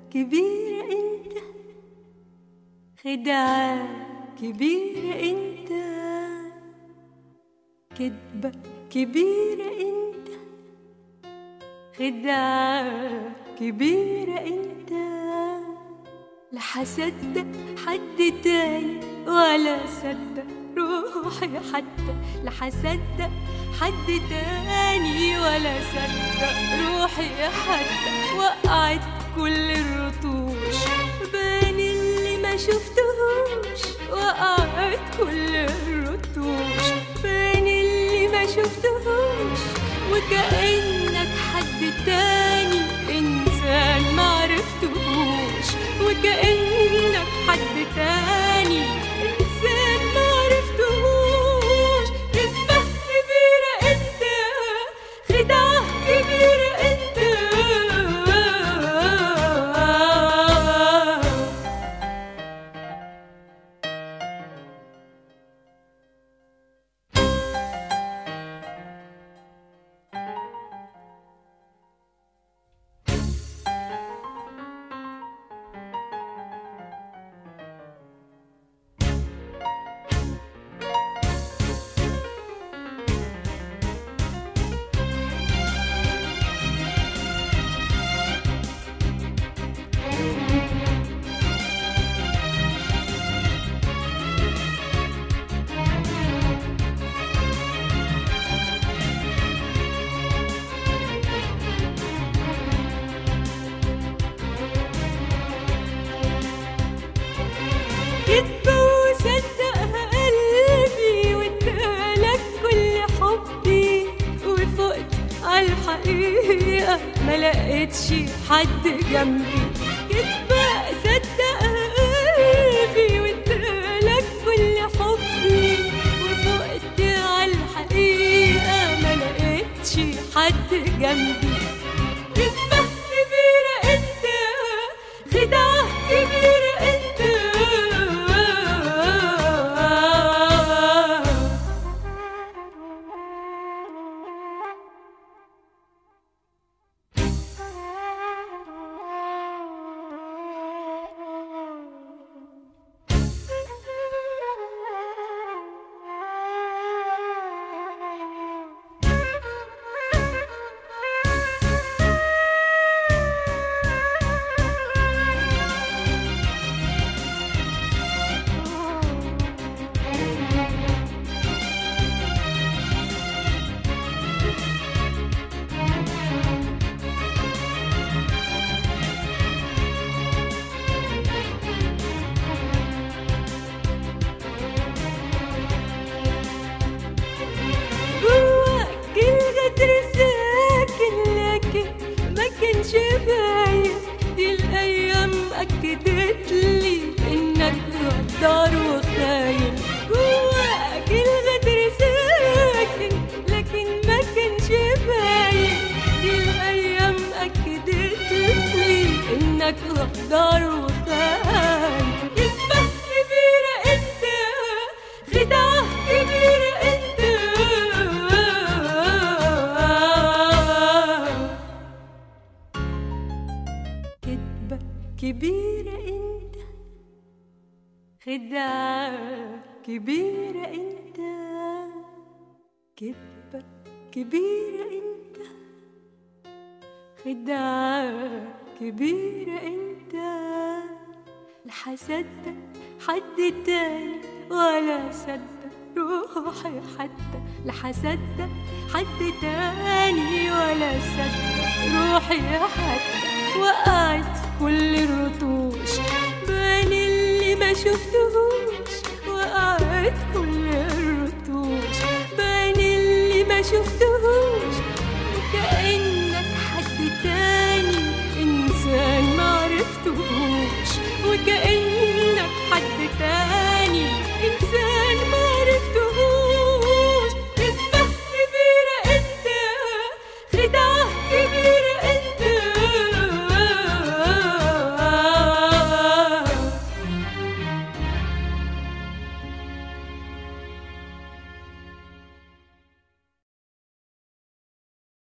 كبيرة انت خدعة كبيرة انت كدبة كبيرة انت خدعة كبيرة انت لا حصدق حد تاني ولا صدق روحي حتى لا حصدق حد تاني ولا صدق روحي حتى وقعت كل الرطوش بين اللي ما شفتهوش وقعت كل الرطوش بين اللي ما شفتهوش وكأنك حد تاني إنسان معرفتهوش وكأنك حد تاني إنسان معرفتهوش كذبة كبيرة أنت خدعة كبيرة أنت كدبة وصدقها قلبي وادالك كل حبي وفقت عالحقيقة ما لقيتش حد جنبي كدبة صدقها قلبي وادالك كل حبي وفقت عالحقيقة ما لقيتش حد جنبي كدبة كبيرة انت خدعة كبيرة انت جواك الغدر ساكن لكن ما كانش باين دي الايام اكدت لي انك غدار وخاين جواك الغدر ساكن لكن ما كانش باين دي الايام اكدت لي انك غدار وخاين كذبة كبيرة انت خدعة كبيرة انت كدبة كبيرة انت خدعة كبيرة انت كدبة كبيرة انت خدعة كبيرة انت لا حصدق حد تاني ولا صدق روحي حتى لا حصدق حد تاني ولا صدق روحي حتى وقعت كل الرطوش بين اللي ما شفتهوش وقعت كل الرطوش